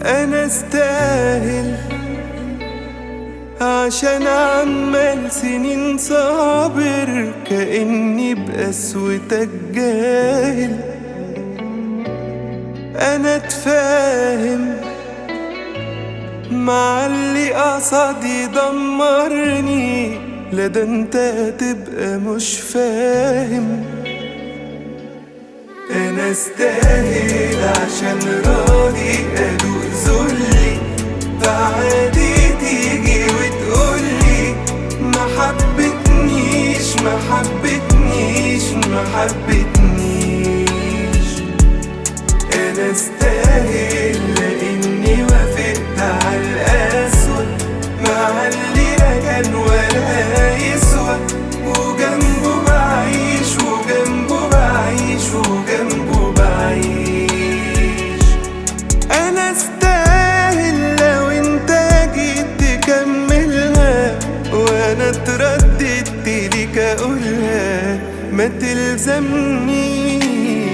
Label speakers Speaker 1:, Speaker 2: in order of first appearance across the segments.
Speaker 1: انا استاهل عشان عمال سنين صابر كأني بقسوتك جاهل انا اتفاهم مع اللي قصد يدمرني لا ده انت تبقى مش فاهم انا استاهل عشان راضي ادوق ذلي بعادي تيجي وتقولي ما حبتنيش ما حبتنيش ما حبتنيش انا استاهل لاني وافقت على الاسود مع اللي لا كان ولا يسوى وجنبه بعيش وجنبه بعيش وجنبه بعيش انا استاهل لو انت جيت تكملها وانا اترددت ليك اقولها ما تلزمنيش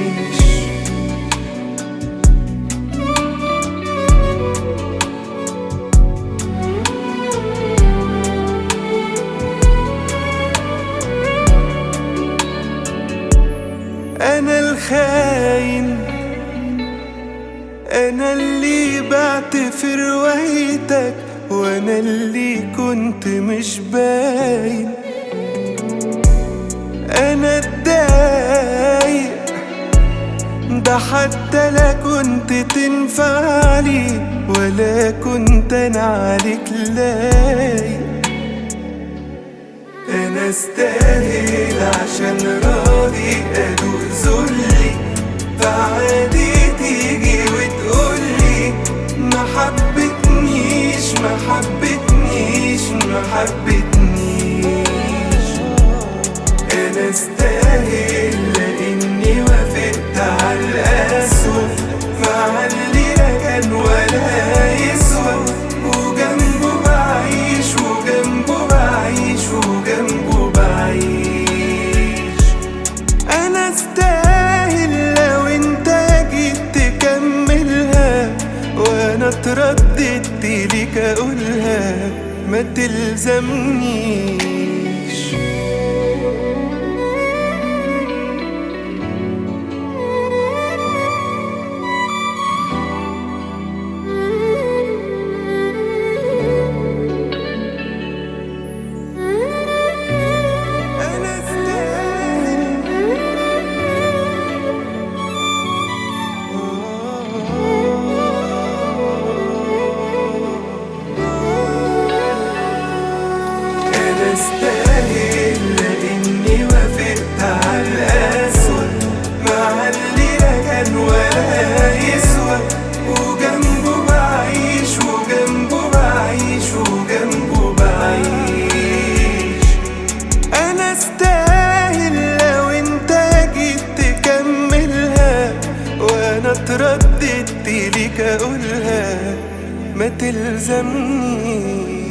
Speaker 1: انا الخاين انا اللي بعت في روايتك وانا اللي كنت مش باين انا اتضايق ده حتى لا كنت تنفعلي ولا كنت انا عليك لايق انا استاهل عشان راضي ادوق ذلي بعادي تيجي وتقولي ما حبتنيش ما حبتنيش ما حبتنيش انا استاهل لاني وافقت على الاسود مع اللي لا كان ولا يسوى وجنبه بعيش وجنبه بعيش وجنبه بعيش انا استاهل لو انت جيت تكملها وانا اترددت ليك اقولها ما تلزمنيش انا استاهل انا استاهل لاني وافقت على الاسود مع اللي لا كان ولا يسوى وجنبه بعيش وجنبه بعيش وجنبه بعيش انا استاهل لو انت جيت تكملها وانا اترددت ليك اقولها ما تلزمنيش